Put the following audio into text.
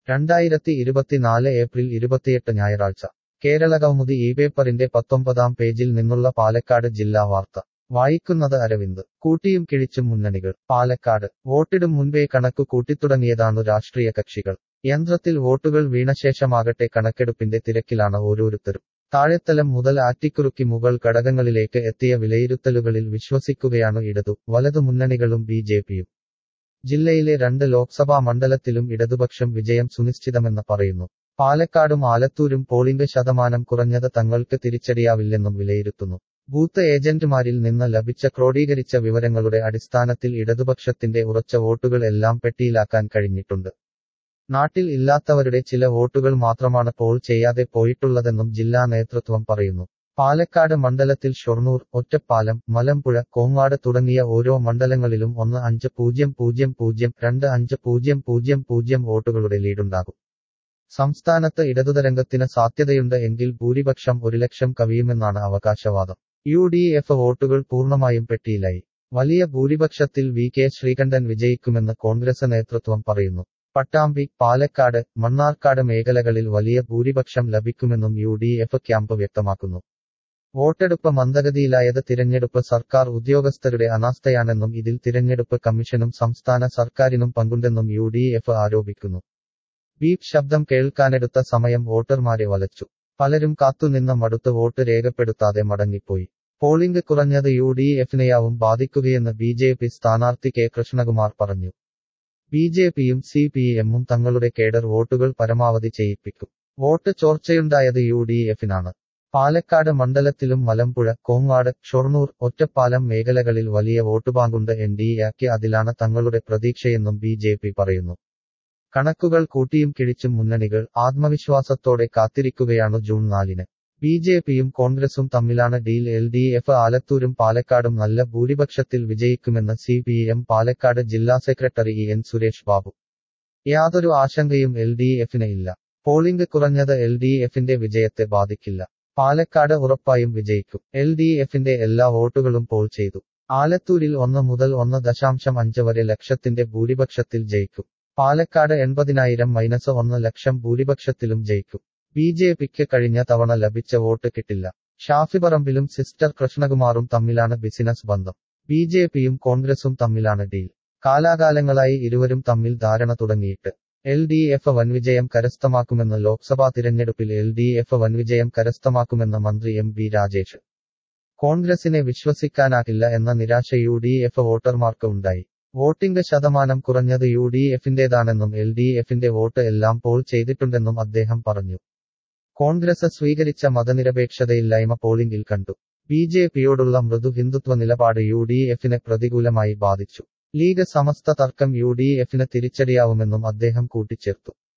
രണ്ടായിരത്തി ഇരുപത്തിനാല് ഏപ്രിൽ ഇരുപത്തിയെട്ട് ഞായറാഴ്ച കേരള കൗമുദി ഈ പേപ്പറിന്റെ പത്തൊമ്പതാം പേജിൽ നിന്നുള്ള പാലക്കാട് ജില്ലാ വാർത്ത വായിക്കുന്നത് അരവിന്ദ് കൂട്ടിയും കിഴിച്ചും മുന്നണികൾ പാലക്കാട് വോട്ടിടും മുൻപേ കണക്കു കൂട്ടിത്തുടങ്ങിയതാണു രാഷ്ട്രീയ കക്ഷികൾ യന്ത്രത്തിൽ വോട്ടുകൾ വീണശേഷമാകട്ടെ കണക്കെടുപ്പിന്റെ തിരക്കിലാണ് ഓരോരുത്തരും താഴെത്തലം മുതൽ ആറ്റിക്കുറുക്കി മുകൾ ഘടകങ്ങളിലേക്ക് എത്തിയ വിലയിരുത്തലുകളിൽ വിശ്വസിക്കുകയാണു ഇടതു വലതു മുന്നണികളും ബി ജെ പിയും ജില്ലയിലെ രണ്ട് ലോക്സഭാ മണ്ഡലത്തിലും ഇടതുപക്ഷം വിജയം സുനിശ്ചിതമെന്ന് പറയുന്നു പാലക്കാടും ആലത്തൂരും പോളിംഗ് ശതമാനം കുറഞ്ഞത് തങ്ങൾക്ക് തിരിച്ചടിയാവില്ലെന്നും വിലയിരുത്തുന്നു ബൂത്ത് ഏജന്റുമാരിൽ നിന്ന് ലഭിച്ച ക്രോഡീകരിച്ച വിവരങ്ങളുടെ അടിസ്ഥാനത്തിൽ ഇടതുപക്ഷത്തിന്റെ ഉറച്ച വോട്ടുകൾ എല്ലാം പെട്ടിയിലാക്കാൻ കഴിഞ്ഞിട്ടുണ്ട് നാട്ടിൽ ഇല്ലാത്തവരുടെ ചില വോട്ടുകൾ മാത്രമാണ് പോൾ ചെയ്യാതെ പോയിട്ടുള്ളതെന്നും ജില്ലാ നേതൃത്വം പറയുന്നു പാലക്കാട് മണ്ഡലത്തിൽ ഷൊർണൂർ ഒറ്റപ്പാലം മലമ്പുഴ കോങ്ങാട് തുടങ്ങിയ ഓരോ മണ്ഡലങ്ങളിലും ഒന്ന് അഞ്ച് പൂജ്യം പൂജ്യം പൂജ്യം രണ്ട് അഞ്ച് പൂജ്യം പൂജ്യം പൂജ്യം വോട്ടുകളുടെ ലീഡുണ്ടാകും സംസ്ഥാനത്ത് ഇടതുതരംഗത്തിന് സാധ്യതയുണ്ട് എങ്കിൽ ഭൂരിപക്ഷം ഒരു ലക്ഷം കവിയുമെന്നാണ് അവകാശവാദം യു ഡി എഫ് വോട്ടുകൾ പൂർണ്ണമായും പെട്ടിയിലായി വലിയ ഭൂരിപക്ഷത്തിൽ വി കെ ശ്രീകണ്ഠൻ വിജയിക്കുമെന്ന് കോൺഗ്രസ് നേതൃത്വം പറയുന്നു പട്ടാമ്പി പാലക്കാട് മണ്ണാർക്കാട് മേഖലകളിൽ വലിയ ഭൂരിപക്ഷം ലഭിക്കുമെന്നും യു ഡി എഫ് ക്യാമ്പ് വ്യക്തമാക്കുന്നു വോട്ടെടുപ്പ് മന്ദഗതിയിലായത് തിരഞ്ഞെടുപ്പ് സർക്കാർ ഉദ്യോഗസ്ഥരുടെ അനാസ്ഥയാണെന്നും ഇതിൽ തിരഞ്ഞെടുപ്പ് കമ്മീഷനും സംസ്ഥാന സർക്കാരിനും പങ്കുണ്ടെന്നും യു ഡി എഫ് ആരോപിക്കുന്നു ബീപ് ശബ്ദം കേൾക്കാനെടുത്ത സമയം വോട്ടർമാരെ വലച്ചു പലരും കാത്തുനിന്ന മടുത്ത് വോട്ട് രേഖപ്പെടുത്താതെ മടങ്ങിപ്പോയി പോളിംഗ് കുറഞ്ഞത് യു ഡി എഫിനെയാവും ബാധിക്കുകയെന്ന് ബി ജെ പി സ്ഥാനാർത്ഥി കെ കൃഷ്ണകുമാർ പറഞ്ഞു ബി ജെ പിയും സി പി എമ്മും തങ്ങളുടെ കേഡർ വോട്ടുകൾ പരമാവധി ചെയ്യിപ്പിക്കും വോട്ട് ചോർച്ചയുണ്ടായത് യു ഡി എഫിനാണ് പാലക്കാട് മണ്ഡലത്തിലും മലമ്പുഴ കോങ്ങാട് ഷൊർണൂർ ഒറ്റപ്പാലം മേഖലകളിൽ വലിയ വോട്ടുബാങ്കുണ്ട് എൻ ഡി എക്ക് അതിലാണ് തങ്ങളുടെ പ്രതീക്ഷയെന്നും ബി ജെ പി പറയുന്നു കണക്കുകൾ കൂട്ടിയും കിഴിച്ചും മുന്നണികൾ ആത്മവിശ്വാസത്തോടെ കാത്തിരിക്കുകയാണു ജൂൺ നാലിന് ബി ജെ പിയും കോൺഗ്രസും തമ്മിലാണ് ഡീൽ എൽ ഡി എഫ് ആലത്തൂരും പാലക്കാടും നല്ല ഭൂരിപക്ഷത്തിൽ വിജയിക്കുമെന്ന് സി പി എം പാലക്കാട് ജില്ലാ secretary E N Suresh Babu യാതൊരു ആശങ്കയും എൽ ഡി എഫിന് ഇല്ല പോളിംഗ് കുറഞ്ഞത് എൽ ഡി എഫിന്റെ വിജയത്തെ ബാധിക്കില്ല പാലക്കാട് ഉറപ്പായും വിജയിക്കും എൽ ഡി എഫിന്റെ എല്ലാ വോട്ടുകളും പോൾ ചെയ്തു ആലത്തൂരിൽ ഒന്ന് മുതൽ ഒന്ന് ദശാംശം അഞ്ച് വരെ ലക്ഷത്തിന്റെ ഭൂരിപക്ഷത്തിൽ ജയിക്കും പാലക്കാട് എൺപതിനായിരം മൈനസ് ഒന്ന് ലക്ഷം ഭൂരിപക്ഷത്തിലും ജയിക്കും ബി ജെ പിക്ക് കഴിഞ്ഞ തവണ ലഭിച്ച വോട്ട് കിട്ടില്ല ഷാഫിപറമ്പിലും സിസ്റ്റർ കൃഷ്ണകുമാറും തമ്മിലാണ് ബിസിനസ് ബന്ധം ബി ജെ പിയും കോൺഗ്രസും തമ്മിലാണ് ഡീൽ കാലാകാലങ്ങളായി ഇരുവരും തമ്മിൽ ധാരണ തുടങ്ങിയിട്ട് എൽ ഡി എഫ് വൻവിജയം കരസ്ഥമാക്കുമെന്ന് ലോക്സഭാ തിരഞ്ഞെടുപ്പിൽ എൽ ഡി എഫ് വൻവിജയം കരസ്ഥമാക്കുമെന്ന് മന്ത്രി എം ബി രാജേഷ് കോൺഗ്രസിനെ വിശ്വസിക്കാനാകില്ല എന്ന നിരാശ യു ഡി എഫ് വോട്ടർമാർക്ക് ഉണ്ടായി വോട്ടിംഗ് ശതമാനം കുറഞ്ഞത് യു ഡി എഫിന്റേതാണെന്നും എൽ ഡി എഫിന്റെ വോട്ട് എല്ലാം പോൾ ചെയ്തിട്ടുണ്ടെന്നും അദ്ദേഹം പറഞ്ഞു കോൺഗ്രസ് സ്വീകരിച്ച മതനിരപേക്ഷതയില്ലായ്മ പോളിംഗിൽ കണ്ടു ബി ജെ പിയോടുള്ള മൃദു ഹിന്ദുത്വ നിലപാട് യു ഡി എഫിനെ പ്രതികൂലമായി ബാധിച്ചു ലീഗ് സമസ്ത തർക്കം യു ഡി എഫിന് തിരിച്ചടിയാവുമെന്നും അദ്ദേഹം കൂട്ടിച്ചേർത്തു